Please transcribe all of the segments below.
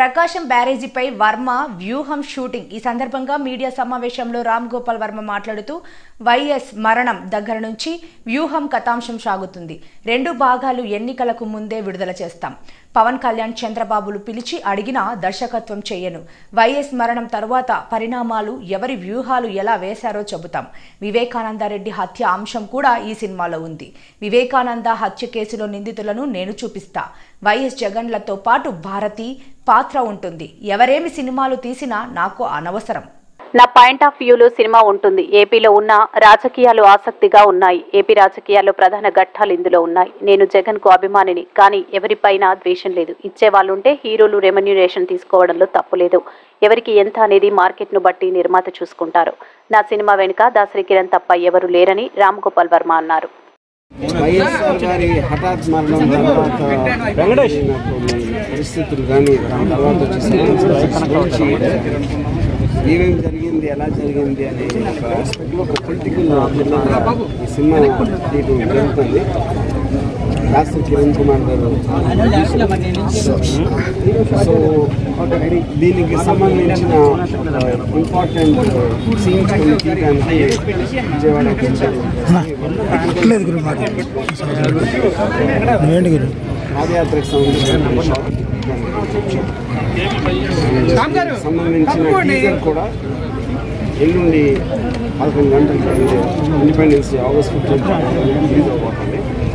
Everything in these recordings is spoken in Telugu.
ప్రకాశం బ్యారేజీపై వర్మ వ్యూహం షూటింగ్ ఈ సందర్భంగా మీడియా సమావేశంలో రామ్ గోపాల్ వర్మ మాట్లాడుతూ వైఎస్ మరణం దగ్గర నుంచి వ్యూహం కథాంశం సాగుతుంది రెండు భాగాలు ఎన్నికలకు ముందే విడుదల చేస్తాం పవన్ కళ్యాణ్ చంద్రబాబులు పిలిచి అడిగినా దర్శకత్వం చేయను వైఎస్ మరణం తరువాత పరిణామాలు ఎవరి వ్యూహాలు ఎలా వేశారో చెబుతాం వివేకానందరెడ్డి హత్య అంశం కూడా ఈ సినిమాలో ఉంది వివేకానంద హత్య కేసులో నిందితులను నేను చూపిస్తా వైఎస్ జగన్లతో పాటు భారతి పాత్ర ఉంటుంది ఎవరేమి సినిమాలు తీసినా నాకు అనవసరం నా పాయింట్ ఆఫ్ వ్యూలో సినిమా ఉంటుంది ఏపీలో ఉన్న రాజకీయాలు ఆసక్తిగా ఉన్నాయి ఏపీ రాజకీయాల్లో ప్రధాన ఘట్టాలు ఇందులో ఉన్నాయి నేను జగన్ కు అభిమానిని కానీ ఎవరిపైన ద్వేషం లేదు ఇచ్చేవాళ్ళుంటే హీరోలు రెమ్యునరేషన్ తీసుకోవడంలో తప్పు లేదు ఎవరికి ఎంత అనేది మార్కెట్ ను బట్టి నిర్మాత చూసుకుంటారు నా సినిమా వెనుక దాసరి కిరణ్ తప్ప ఎవరు లేరని రామ్ గోపాల్ వర్మ అన్నారు వైఎస్ఆర్ గారి హఠాత్ మరణం తర్వాత జరిగినటువంటి పరిస్థితులు కానీ దాని తర్వాత వచ్చే గురించి ఏమేమి జరిగింది ఎలా జరిగింది అనే ఒక ఆస్పెక్ట్లో ఒక పొలిటికల్ ఈ సినిమా తీయడం జరుగుతుంది శాస్త్రి కిరణ్ కుమార్ గారు సో దీనికి సంబంధించిన ఇంపార్టెంట్ సీన్స్ కొన్ని తీయడానికి విజయవాడ లేదు గురు మాట నువ్వేంటి గురు పాదయాత్రకు సంబంధించిన సంబంధించిన టీజర్ కూడా ఎల్లుండి పదకొండు గంటలకి independence day August fifteenth release అవబోతుంది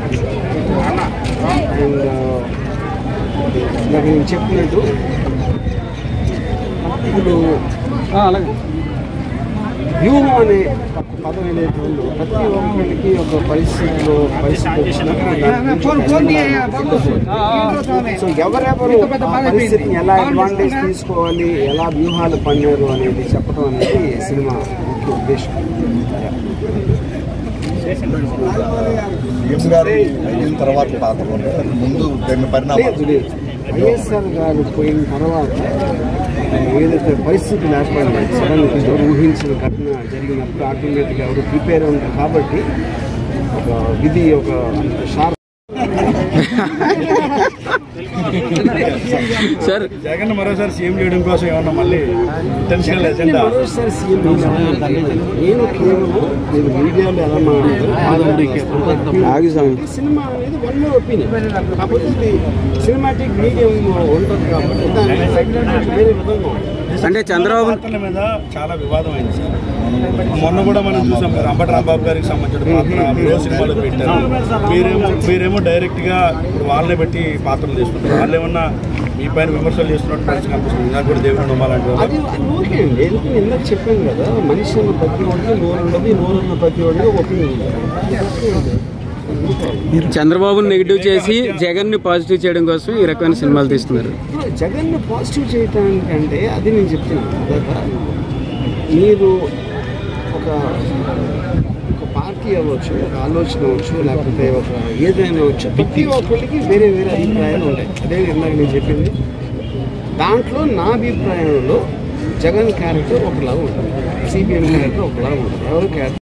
అండ్ ఇందాక నేను చెప్పినట్టు ఇప్పుడు అలాగే వ్యూహం అనే ఒక పదం ఏదైతే ఉందో ప్రతి ఒక్కరికి ఒక పరిస్థితిలో పరిస్థితి వచ్చినప్పుడు సో ఎవరెవరు ఆ పరిస్థితిని ఎలా అడ్వాంటేజ్ తీసుకోవాలి ఎలా వ్యూహాలు పన్నారు అనేది చెప్పడం అనేది ఈ సినిమా ముఖ్య ఉద్దేశం సీఎం గారు అయిన తర్వాత పాత్ర ఉంది. ముందు జరిగిన లేదు పరిణామాలు లేదు వైఎస్ఆర్ గారు పోయిన తర్వాత ఏదైతే పరిస్థితులు ఏర్పడినాయి సడన్గా ఎవరు ఊహించిన ఘటన జరిగినప్పుడు ఆటోమేటిక్గా ఎవరు ప్రిపేర్ ఉంటారు కాబట్టి ఒక విధి ఒక షార్ప్ సార్ జగన్ మరోసారి సీఎం చేయడం కోసం ఏమన్నా మళ్ళీ ఇంటెన్షనల్ ఎజెండా మరోసారి సీఎం నేను కేవలం నేను మీడియాలో ఎలా మాట్లాడుతున్నాను సినిమా అనేది వన్ మోర్ ఒపీనియన్ కాకపోతే ఇది సినిమాటిక్ మీడియం ఉంటుంది కాబట్టి దాని వేరే విధంగా ఉంటుంది అంటే చంద్రబాబు పాత్రల మీద చాలా వివాదం అయింది సార్ మొన్న కూడా మనం చూసాం మీరు అంబటి రాంబాబు గారికి సంబంధించిన పాత్ర మీరు సినిమాలో పెట్టారు మీరేమో మీరేమో డైరెక్ట్ గా ఇప్పుడు వాళ్ళనే పెట్టి పాత్రలు తీసుకుంటారు వాళ్ళు ఏమన్నా మీ పైన విమర్శలు చేస్తున్నట్టు పరిస్థితి కనిపిస్తుంది నాకు కూడా దేవుడు నమ్మాలంటే అది అది ఓకే అండి ఎందుకు ఇందాక చెప్పాను కదా మనిషి ఉన్న ప్రతి ఒక్కరికి నోరు ఉండదు నోరు ఉన్న ప్రతి ఒక్కరికి ఒపీనియన్ చంద్రబాబు నెగిటివ్ చేసి జగన్ ని పాజిటివ్ చేయడం కోసం ఈ రకమైన సినిమాలు తీస్తున్నారు జగన్ పాజిటివ్ చేయటానికి అంటే అది నేను చెప్తున్నాను అదొక మీరు ఒక ఒక పార్టీ అవ్వచ్చు ఒక ఆలోచన అవ్వచ్చు లేకపోతే ఒక ఏదైనా అవ్వచ్చు ప్రతి ఒక్కరికి వేరే వేరే అభిప్రాయాలు ఉంటాయి అదే ఇందాక నేను చెప్పింది దాంట్లో నా అభిప్రాయంలో జగన్ క్యారెక్టర్ ఒకలాగా ఉంటుంది సిపిఎం క్యారెక్టర్ ఒకలాగా ఉంటుంది ఎవరు క్యారెక్టర్